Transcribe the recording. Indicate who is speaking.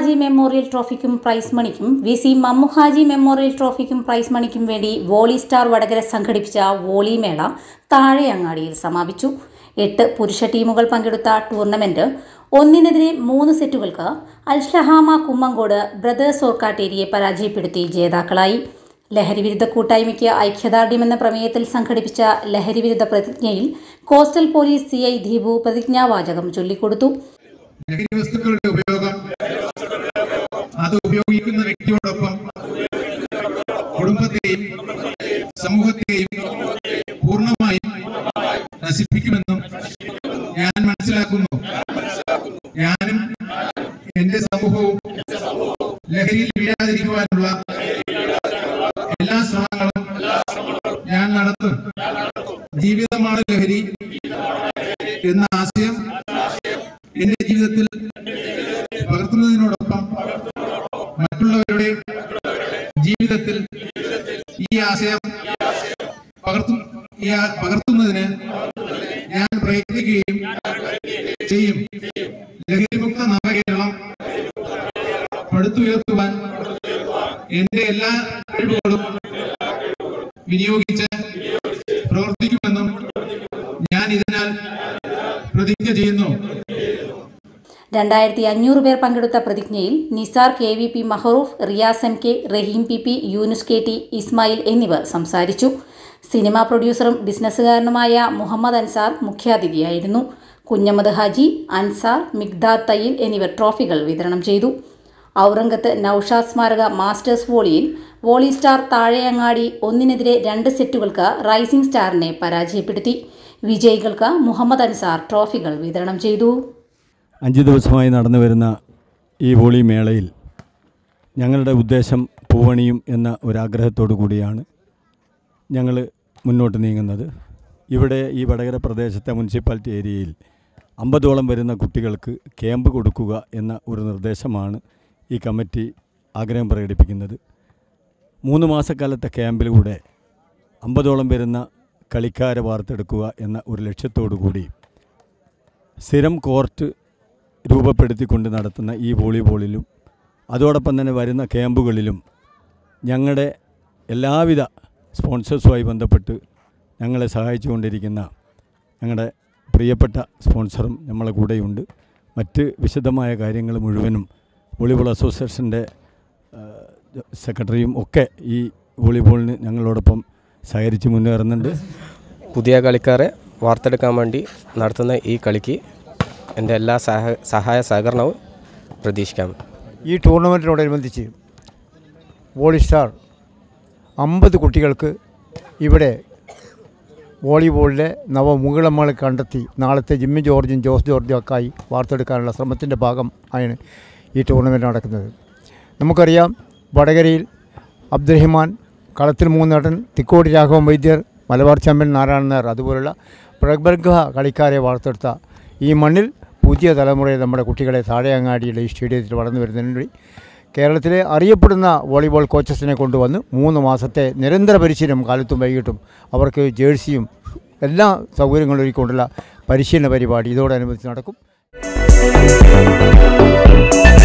Speaker 1: Mammu Haji memorial ട്രോഫിക്കും prize മണിക്കും V C Mammuhaji memorial ട്രോഫിക്കും പ്രൈസ് മണിക്കും വേണ്ടി വോളി സ്റ്റാർ വടകര സംഘടിപ്പിച്ച വോളി മേള താഴെയങ്ങാടിയിൽ സമാപിച്ചു എട്ട് പുരുഷ ടീമുകൾ പങ്കെടുത്ത ടൂർണമെന്റ് ഒന്നിനെതിരെ മൂന്ന് സെറ്റുകൾക്ക് അൽഷഹാമ കുമ്മങ്കോട് ബ്രദേഴ്സ് ഓർക്കാട്ടേരിയെ പരാജയപ്പെടുത്തി ജേതാക്കളായി ലഹരിവിരുദ്ധ കൂട്ടായ്മയ്ക്ക് ഐക്യദാർഢ്യം എന്ന പ്രമേയത്തിൽ സംഘടിപ്പിച്ച ലഹരിവിരുദ്ധ പ്രതിജ്ഞയിൽ coastal police C I Deepu പ്രതിജ്ഞാവാചകം ചൊല്ലിക്കൊടുത്തു
Speaker 2: ലഹരി വസ്തുക്കളുടെ ഉപയോഗം അത് ഉപയോഗിക്കുന്ന വ്യക്തിയോടൊപ്പം കുടുംബത്തെയും സമൂഹത്തെയും പൂർണ്ണമായും നശിപ്പിക്കുമെന്നും ഞാൻ മനസ്സിലാക്കുന്നു ഞാനും എന്റെ സമൂഹവും ലഹരിയിൽ വീഴാതിരിക്കുവാനുള്ള എല്ലാ ശ്രമങ്ങളും ഞാൻ നടത്തും ജീവിതമാണ് ലഹരി എന്ന ആശയം എന്റെ ജീവിതത്തിൽ പകർത്തുന്നതിനോടൊപ്പം മറ്റുള്ളവരുടെ ജീവിതത്തിൽ ഈ ആശയം പകർത്തു ഈ ആ- പകർത്തുന്നതിന് ഞാൻ പ്രയത്നിക്കുകയും ചെയ്യും ലഹരിമുക്ത നവകേരളം പടുത്തുയർത്തുവാൻ എന്റെ എല്ലാ കഴിവുകളും വിനിയോഗിച്ച് പ്രവർത്തിക്കുമെന്നും ഞാൻ ഇതിനാൽ പ്രതിജ്ഞ ചെയ്യുന്നു
Speaker 1: രണ്ടായിരത്തി അഞ്ഞൂറ് പേർ പങ്കെടുത്ത പ്രതിജ്ഞയിൽ Nisar K V P Mahroof Riyas M K Rahim P P Yunus K T Ismail എന്നിവർ സംസാരിച്ചു സിനിമാ പ്രൊഡ്യൂസറും ബിസിനസ്സുകാരനുമായ മുഹമ്മദ് അൻസാർ മുഖ്യാതിഥിയായിരുന്നു കുഞ്ഞമ്മദ് ഹാജി അൻസാർ മിഗ്ദാദ് തയ്യിൽ എന്നിവർ ട്രോഫികൾ വിതരണം ചെയ്തു ഔറംഗത്ത് നൌഷാദ് സ്മാരക മാസ്റ്റേഴ്സ് വോളിയിൽ വോളി സ്റ്റാർ താഴെയങ്ങാടി ഒന്നിനെതിരെ രണ്ട് സെറ്റുകൾക്ക് റൈസിംഗ് സ്റ്റാറിനെ പരാജയപ്പെടുത്തി വിജയികൾക്ക് മുഹമ്മദ് അൻസാർ ട്രോഫികൾ വിതരണം ചെയ്തു
Speaker 3: അഞ്ച് ദിവസമായി നടന്നു വരുന്ന ഈ ഹോളി മേളയിൽ ഞങ്ങളുടെ ഉദ്ദേശം പൂവണിയും എന്ന ഒരാഗ്രഹത്തോടു കൂടിയാണ് ഞങ്ങൾ മുന്നോട്ട് നീങ്ങുന്നത് ഇവിടെ ഈ വടകര പ്രദേശത്തെ മുനിസിപ്പാലിറ്റി ഏരിയയിൽ അമ്പതോളം വരുന്ന കുട്ടികൾക്ക് ക്യാമ്പ് കൊടുക്കുക എന്ന ഒരു നിർദ്ദേശമാണ് ഈ കമ്മിറ്റി ആഗ്രഹം പ്രകടിപ്പിക്കുന്നത് മൂന്ന് മാസക്കാലത്തെ ക്യാമ്പിലൂടെ അമ്പതോളം വരുന്ന കളിക്കാരെ വാർത്തെടുക്കുക എന്ന ഒരു ലക്ഷ്യത്തോടു കൂടി സ്ഥിരം കോർട്ട് രൂപപ്പെടുത്തിക്കൊണ്ട് നടത്തുന്ന ഈ വോളിബോളിലും അതോടൊപ്പം തന്നെ വരുന്ന ക്യാമ്പുകളിലും ഞങ്ങളുടെ എല്ലാവിധ സ്പോൺസേഴ്സുമായി ബന്ധപ്പെട്ട് ഞങ്ങളെ സഹായിച്ചുകൊണ്ടിരിക്കുന്ന ഞങ്ങളുടെ പ്രിയപ്പെട്ട സ്പോൺസറും നമ്മളെ കൂടെയുണ്ട് മറ്റ് വിശദമായ കാര്യങ്ങൾ മുഴുവനും വോളിബോൾ അസോസിയേഷൻ്റെ സെക്രട്ടറിയും ഒക്കെ ഈ വോളിബോളിന് ഞങ്ങളോടൊപ്പം സഹകരിച്ച് മുന്നേറുന്നുണ്ട്
Speaker 4: പുതിയ കളിക്കാരെ വാർത്തെടുക്കാൻ വേണ്ടി നടത്തുന്ന ഈ കളിക്ക് എൻ്റെ എല്ലാ സഹ സഹായ സഹകരണവും പ്രതീക്ഷിക്കാം
Speaker 5: ഈ ടൂർണമെൻറ്റിനോടനുബന്ധിച്ച് വോളി സ്റ്റാർ അമ്പത് കുട്ടികൾക്ക് ഇവിടെ വോളിബോളിലെ നവമുകിളമ്മകൾ കണ്ടെത്തി നാളത്തെ ജിമ്മി ജോർജും ജോസ് ജോർജും ഒക്കെ ആയി വാർത്തെടുക്കാനുള്ള ശ്രമത്തിൻ്റെ ഭാഗം ആണ് ഈ ടൂർണമെൻറ്റ് നടക്കുന്നത് നമുക്കറിയാം വടകരയിൽ അബ്ദുറഹിമാൻ കളത്തിൽ മൂന്നേട്ടൻ തിക്കോടി രാഘവൻ വൈദ്യർ മലബാർ ചാമ്പ്യൻ നാരായണൻ നായർ അതുപോലുള്ള പ്രഗത്ഭ കളിക്കാരെ വാർത്തെടുത്ത ഈ മണ്ണിൽ പുതിയ തലമുറയെ നമ്മുടെ കുട്ടികളെ താഴെയങ്ങാടിയുടെ ഈ സ്റ്റേഡിയത്തിൽ വളർന്നു വരുന്നതിന് വേണ്ടി കേരളത്തിലെ അറിയപ്പെടുന്ന വോളിബോൾ കോച്ചസിനെ കൊണ്ടുവന്ന് മൂന്ന് മാസത്തെ നിരന്തര പരിശീലനം കാലത്തും വൈകിട്ടും അവർക്ക് ജേഴ്സിയും എല്ലാ സൗകര്യങ്ങളും ഒരുക്കൊണ്ടുള്ള പരിശീലന പരിപാടി ഇതോടനുബന്ധിച്ച് നടക്കും